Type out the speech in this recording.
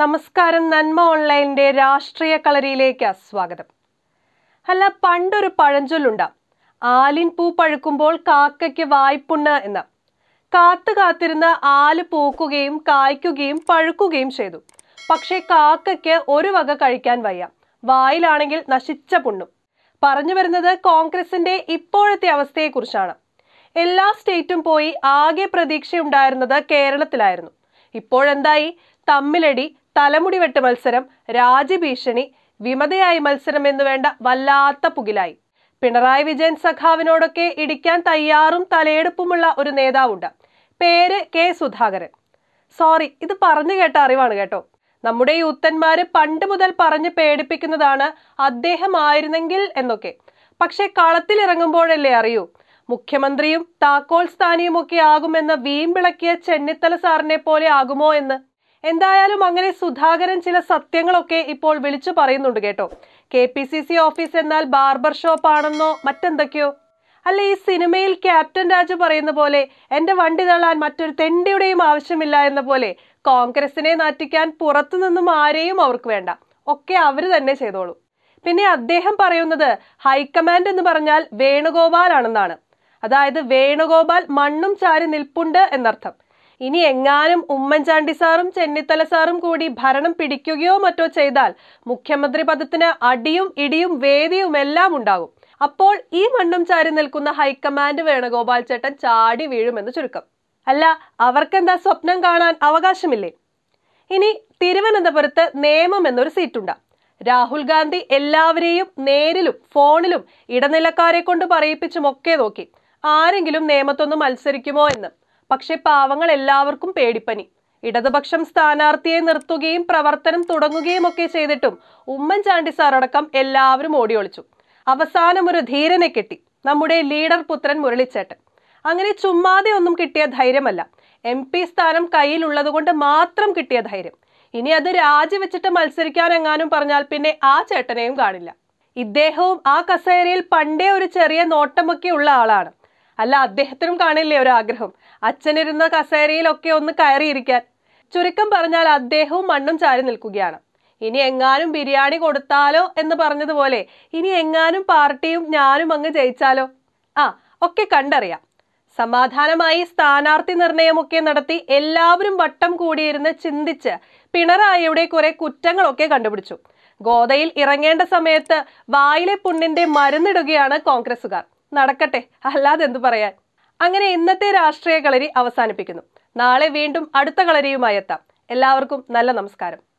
നമസ്കാരം നന്മ ഓൺലൈനിന്റെ രാഷ്ട്രീയ കളരിയിലേക്ക് സ്വാഗതം അല്ല പണ്ടൊരു പഴഞ്ചൊല്ലുണ്ട ആലിൻ പൂ പഴുക്കുമ്പോൾ കാക്കയ്ക്ക് വായ്പുണ്ണ് എന്ന് കാത്തു കാത്തിരുന്ന് ആല് പൂക്കുകയും കായ്ക്കുകയും പഴുക്കുകയും ചെയ്തു പക്ഷേ കാക്കയ്ക്ക് ഒരു വക കഴിക്കാൻ വയ്യ വായിലാണെങ്കിൽ നശിച്ച പുണ്ണും പറഞ്ഞു വരുന്നത് കോൺഗ്രസിന്റെ ഇപ്പോഴത്തെ അവസ്ഥയെക്കുറിച്ചാണ് എല്ലാ സ്റ്റേറ്റും പോയി ആകെ പ്രതീക്ഷയുണ്ടായിരുന്നത് കേരളത്തിലായിരുന്നു ഇപ്പോഴെന്തായി തമ്മിലടി തലമുടി വെട്ട് മത്സരം രാജ്യഭീഷണി വിമതയായി മത്സരം എന്ന് വേണ്ട വല്ലാത്ത പുകിലായി പിണറായി വിജയൻ സഖാവിനോടൊക്കെ ഇടിക്കാൻ തയ്യാറും തലയെടുപ്പുമുള്ള ഒരു നേതാവുണ്ട് പേര് കെ സുധാകരൻ സോറി ഇത് പറഞ്ഞു കേട്ട അറിവാണ് കേട്ടോ നമ്മുടെ യൂത്തന്മാര് പണ്ട് മുതൽ പറഞ്ഞ് പേടിപ്പിക്കുന്നതാണ് അദ്ദേഹമായിരുന്നെങ്കിൽ എന്നൊക്കെ പക്ഷെ കളത്തിലിറങ്ങുമ്പോഴല്ലേ അറിയൂ മുഖ്യമന്ത്രിയും താക്കോൽ സ്ഥാനിയുമൊക്കെ ആകുമെന്ന് വീമ്പിളക്കിയ ചെന്നിത്തല സാറിനെ പോലെ ആകുമോ എന്ന് എന്തായാലും അങ്ങനെ സുധാകരൻ ചില സത്യങ്ങളൊക്കെ ഇപ്പോൾ വിളിച്ചു പറയുന്നുണ്ട് കേട്ടോ K P C C office എന്നാൽ ബാർബർ ഷോപ്പ് ആണെന്നോ മറ്റെന്തൊക്കെയോ അല്ല ഈ സിനിമയിൽ ക്യാപ്റ്റൻ രാജു പറയുന്ന പോലെ എന്റെ വണ്ടി തള്ളാൻ മറ്റൊരു തെണ്ടിയുടെയും ആവശ്യമില്ല എന്ന പോലെ കോൺഗ്രസിനെ നാറ്റിക്കാൻ പുറത്തുനിന്നും ആരെയും അവർക്ക് വേണ്ട ഒക്കെ അവര് തന്നെ ചെയ്തോളൂ പിന്നെ അദ്ദേഹം പറയുന്നത് ഹൈക്കമാൻഡ് എന്ന് പറഞ്ഞാൽ വേണുഗോപാൽ ആണെന്നാണ് അതായത് വേണുഗോപാൽ മണ്ണും ചാരി നിൽപ്പുണ്ട് എന്നർത്ഥം ഇനി എങ്ങാനും ഉമ്മൻചാണ്ടി സാറും ചെന്നിത്തല സാറും കൂടി ഭരണം പിടിക്കുകയോ മറ്റോ ചെയ്താൽ മുഖ്യമന്ത്രി പദത്തിന് അടിയും ഇടിയും വേദിയും എല്ലാം ഉണ്ടാകും അപ്പോൾ ഈ മണ്ണും ചാരി നിൽക്കുന്ന ഹൈക്കമാൻഡ് വേണുഗോപാൽ ചേട്ടൻ ചാടി വീഴുമെന്ന് ചുരുക്കം അല്ല അവർക്കെന്താ സ്വപ്നം കാണാൻ അവകാശമില്ലേ ഇനി തിരുവനന്തപുരത്ത് നേമം എന്നൊരു സീറ്റുണ്ട് രാഹുൽ ഗാന്ധി എല്ലാവരെയും നേരിലും ഫോണിലും ഇടനിലക്കാരെ കൊണ്ട് പറയിപ്പിച്ചും ഒക്കെ നോക്കി ആരെങ്കിലും നേമത്തൊന്ന് മത്സരിക്കുമോ എന്ന് പക്ഷെ പാവങ്ങൾ എല്ലാവർക്കും പേടിപ്പനി ഇടതുപക്ഷം സ്ഥാനാർത്ഥിയെ നിർത്തുകയും പ്രവർത്തനം തുടങ്ങുകയും ഒക്കെ ചെയ്തിട്ടും ഉമ്മൻചാണ്ടി സാർ അടക്കം എല്ലാവരും ഓടി ഒളിച്ചു അവസാനം ഒരു ധീരനെ കെട്ടി നമ്മുടെ ലീഡർ പുത്രൻ മുരളിച്ചേട്ടൻ അങ്ങനെ ചുമ്മാതെ ഒന്നും കിട്ടിയ ധൈര്യമല്ല എം പി സ്ഥാനം കയ്യിലുള്ളതുകൊണ്ട് മാത്രം കിട്ടിയ ധൈര്യം ഇനി അത് രാജിവെച്ചിട്ട് മത്സരിക്കാൻ എങ്ങാനും പറഞ്ഞാൽ പിന്നെ ആ ചേട്ടനെയും കാണില്ല ഇദ്ദേഹവും ആ കസേരയിൽ പണ്ടേ ഒരു ചെറിയ നോട്ടമൊക്കെ ഉള്ള ആളാണ് അല്ല അദ്ദേഹത്തിനും കാണില്ലേ ഒരു ആഗ്രഹം അച്ഛനിരുന്ന കസേരയിലൊക്കെ ഒന്ന് കയറിയിരിക്കാൻ ചുരുക്കം പറഞ്ഞാൽ അദ്ദേഹവും മണ്ണും ചാരി നിൽക്കുകയാണ് ഇനി എങ്ങാനും ബിരിയാണി കൊടുത്താലോ എന്ന് പറഞ്ഞതുപോലെ ഇനി എങ്ങാനും പാർട്ടിയും ഞാനും അങ്ങ് ജയിച്ചാലോ ആ ഒക്കെ കണ്ടറിയാം സമാധാനമായി സ്ഥാനാർത്ഥി നിർണയമൊക്കെ നടത്തി എല്ലാവരും വട്ടം കൂടിയിരുന്ന് ചിന്തിച്ച് പിണറായിയുടെ കുറെ കുറ്റങ്ങളൊക്കെ കണ്ടുപിടിച്ചു ഗോതയിൽ ഇറങ്ങേണ്ട സമയത്ത് വായിലെ പുണ്ണിന്റെ മരുന്നിടുകയാണ് കോൺഗ്രസുകാർ നടക്കട്ടെ അല്ലാതെ എന്തു പറയാൻ അങ്ങനെ ഇന്നത്തെ രാഷ്ട്രീയ കളരി അവസാനിപ്പിക്കുന്നു നാളെ വീണ്ടും അടുത്ത കളരിയുമായി എത്താം എല്ലാവർക്കും നല്ല നമസ്കാരം